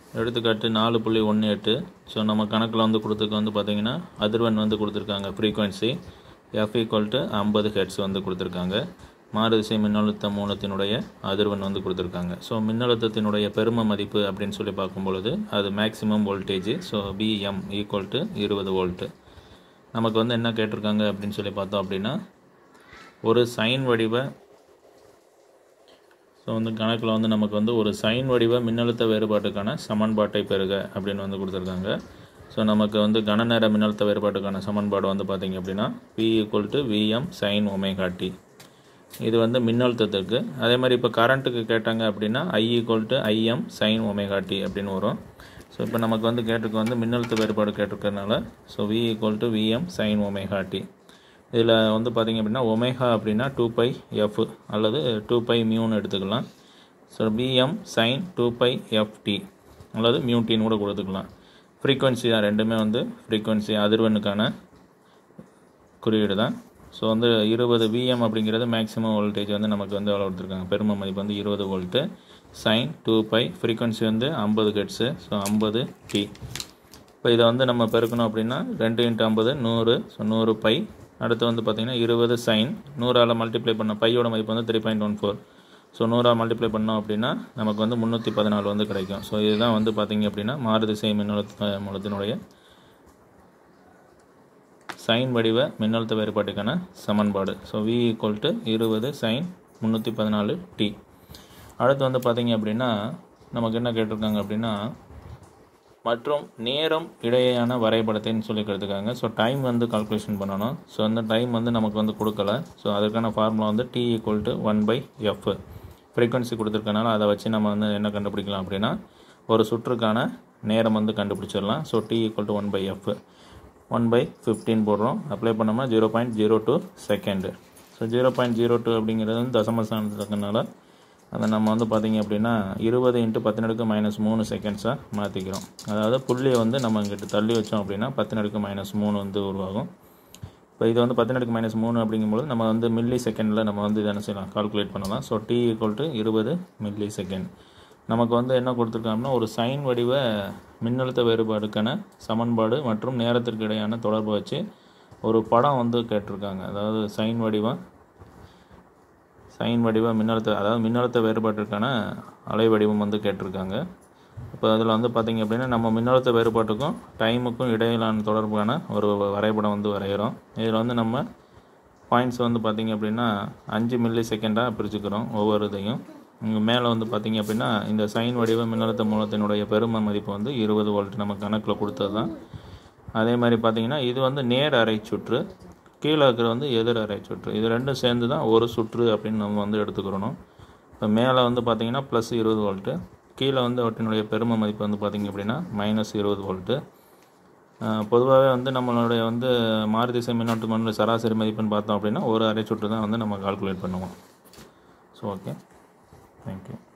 எடுத்துக்காட்டு நாலு புள்ளி ஒன்று எட்டு ஸோ நம்ம கணக்கில் வந்து கொடுத்துருக்கு வந்து பார்த்தீங்கன்னா அதிர்வெண் வந்து கொடுத்துருக்காங்க ஃப்ரீக்வன்சி எஃப் ஈக்குவல் டு ஐம்பது ஹெட்ஸ் வந்து கொடுத்துருக்காங்க மாறுதிசை மின்னழுத்த மூலத்தினுடைய அதிர்வெண் வந்து கொடுத்துருக்காங்க ஸோ மின்னழுத்தத்தினுடைய பெரும மதிப்பு அப்படின்னு சொல்லி பார்க்கும் பொழுது அது maximum voltage so VM equal to இருபது வோல்ட்டு நமக்கு வந்து என்ன கேட்டிருக்காங்க அப்படின்னு சொல்லி பார்த்தோம் அப்படின்னா ஒரு சைன் வடிவ ஸோ வந்து கணக்கில் வந்து நமக்கு வந்து ஒரு சைன் வடிவ மின்னழுத்த வேறுபாட்டுக்கான சமன்பாட்டை பெறுக அப்படின்னு வந்து கொடுத்துருக்காங்க ஸோ நமக்கு வந்து கனநேர மின்னழுத்த வேறுபாட்டுக்கான சமன்பாடு வந்து பார்த்திங்க அப்படின்னா V equal to VM sine omega T இது வந்து மின்னழுத்தத்துக்கு அதே மாதிரி இப்போ கரண்ட்டுக்கு கேட்டாங்க அப்படின்னா I equal to IM sine omega T அப்படின்னு வரும் ஸோ இப்போ நமக்கு வந்து கேட்டிருக்க வந்து மின்னழுத்த வேறுபாடு கேட்டிருக்கறனால so V equal to VM sine omega T இதில் வந்து பார்த்திங்க அப்படின்னா ஒமேகா அப்படின்னா டூ பை எஃப் அல்லது டூ பை மியூன்னு எடுத்துக்கலாம் so VM sine two pi FT அல்லது மியூட்டின்னு கூட கொடுத்துக்கலாம் ஃப்ரீக்வன்சி தான் ரெண்டுமே வந்து ஃப்ரீக்வன்சி அதிர்வெண்ணுக்கான குறியீடு தான் ஸோ வந்து இருபது விஎம் அப்படிங்கிறது மேக்ஸிமம் வோல்டேஜ் வந்து நமக்கு வந்து எவ்வளோ கொடுத்துருக்காங்க பெரும மதிப்பு வந்து இருபது volt sine two pi frequency வந்து ஐம்பது ஹெட்ஸு ஸோ ஐம்பது டி இப்போ இதை வந்து நம்ம பெருக்கணும் அப்படின்னா ரெண்டு இன்ட்டு ஐம்பது நூறு ஸோ நூறு பை அடுத்து வந்து பார்த்திங்கன்னா இருபது சைன் நூறால் மல்டிப்ளை பண்ண பையோட மதிப்பு வந்து three point one four so நூறாக மல்டிப்ளை பண்ணோம் அப்படின்னா நமக்கு வந்து முந்நூற்றி பதினாலு வந்து கிடைக்கும் ஸோ இதுதான் வந்து பார்த்திங்க அப்படின்னா மாறுதிசை மின்னழுத்த மூலத்தினுடைய சைன் வடிவ மின்னழுத்த வேறுபாட்டுக்கான சமன்பாடு ஸோ வி ஈக்குவல் டு இருபது சைன் முந்நூற்றி பதினாலு டி அடுத்து வந்து பார்த்திங்க அப்படின்னா நமக்கு என்ன கேட்டிருக்காங்க அப்படின்னா மற்றும் நேரம் இடையேயான வரைபடத்தைன்னு சொல்லி கொடுத்துருக்காங்க ஸோ டைம் வந்து கால்குலேஷன் பண்ணணும் ஸோ அந்த டைம் வந்து நமக்கு வந்து கொடுக்கல ஸோ அதுக்கான ஃபார்முலா வந்து T equal to one by F frequency கொடுத்துருக்கனால அதை வச்சு நம்ம வந்து என்ன கண்டுபிடிக்கலாம் அப்படின்னா ஒரு சுற்றுக்கான நேரம் வந்து கண்டுபிடிச்சிடலாம் so T equal to one by F one by fifteen போடுறோம் அப்ளை பண்ணோம்னா zero point zero two second so zero point zero two அப்படிங்கிறது வந்து தசம ஸ்தானத்துக்குனால அதை நம்ம வந்து பார்த்திங்க அப்படின்னா இருபது இன்ட்டு பத்தினடுக்கு மைனஸ் மூணு செகண்ட்ஸாக மாற்றிக்கிறோம் அதாவது புள்ளியை வந்து நம்ம இங்கிட்டு தள்ளி வச்சோம் அப்படின்னா பத்தினடுக்கு மைனஸ் மூணு வந்து உருவாகும் இப்போ இது வந்து பத்தினடுக்கு மைனஸ் மூணு அப்படிங்கும்போது நம்ம வந்து மில்லி செகண்டில் நம்ம வந்து இதை என்ன செய்யலாம் கால்குலேட் பண்ணலாம் ஸோ டி ஈக்குவல் டு இருபது மில்லி செகண்ட் நமக்கு வந்து என்ன கொடுத்துருக்காங்கன்னா ஒரு சைன் வடிவ மின்னழுத்த வேறுபாடுக்கான சமன்பாடு மற்றும் நேரத்திற்கு இடையான தொடர்பு வச்சு ஒரு படம் வந்து கேட்டிருக்காங்க அதாவது சைன் வடிவம் சைன் வடிவ மின்னழுத்த அதாவது மின்னழுத்த வேறுபாட்டிற்கான அலை வடிவம் வந்து கேட்டிருக்காங்க இப்போ அதில் வந்து பார்த்திங்க அப்படின்னா நம்ம மின்னழுத்த வேறுபாட்டுக்கும் டைமுக்கும் இடையிலான தொடர்பான ஒரு வரைபடம் வந்து வரைகிறோம் இதில் வந்து நம்ம பாயிண்ட்ஸ் வந்து பார்த்திங்க அப்படின்னா அஞ்சு மில்லி செகண்டாக பிரிச்சுக்கிறோம் ஒவ்வொரு இதையும் இங்கே மேலே வந்து பார்த்திங்க அப்படின்னா இந்த சைன் வடிவ மின்னழுத்த மூலத்தினுடைய பெரும மதிப்பு வந்து இருபது வோல்ட் நம்ம கணக்கில் கொடுத்தது தான் அதே மாதிரி பார்த்திங்கன்னா இது வந்து நேர் அரை சுற்று கீழே இருக்கிற வந்து எதிர் அரை சுற்று இது ரெண்டும் சேர்ந்து தான் ஒரு சுற்று அப்படின்னு நம்ம வந்து எடுத்துக்கிறணும் இப்போ மேலே வந்து பார்த்திங்கன்னா ப்ளஸ் இருபது வோல்ட்டு கீழே வந்து அவற்றினுடைய பெரும மதிப்பு வந்து பார்த்திங்க அப்படின்னா மைனஸ் இருபது வோல்ட்டு பொதுவாகவே வந்து நம்மளுடைய வந்து மாறுதிசை மின்னோட்டமான சராசரி மதிப்புன்னு பார்த்தோம் அப்படின்னா ஒரு அரை சுற்று தான் வந்து நம்ம கால்குலேட் பண்ணுவோம் ஸோ ஓகே தேங்க்யூ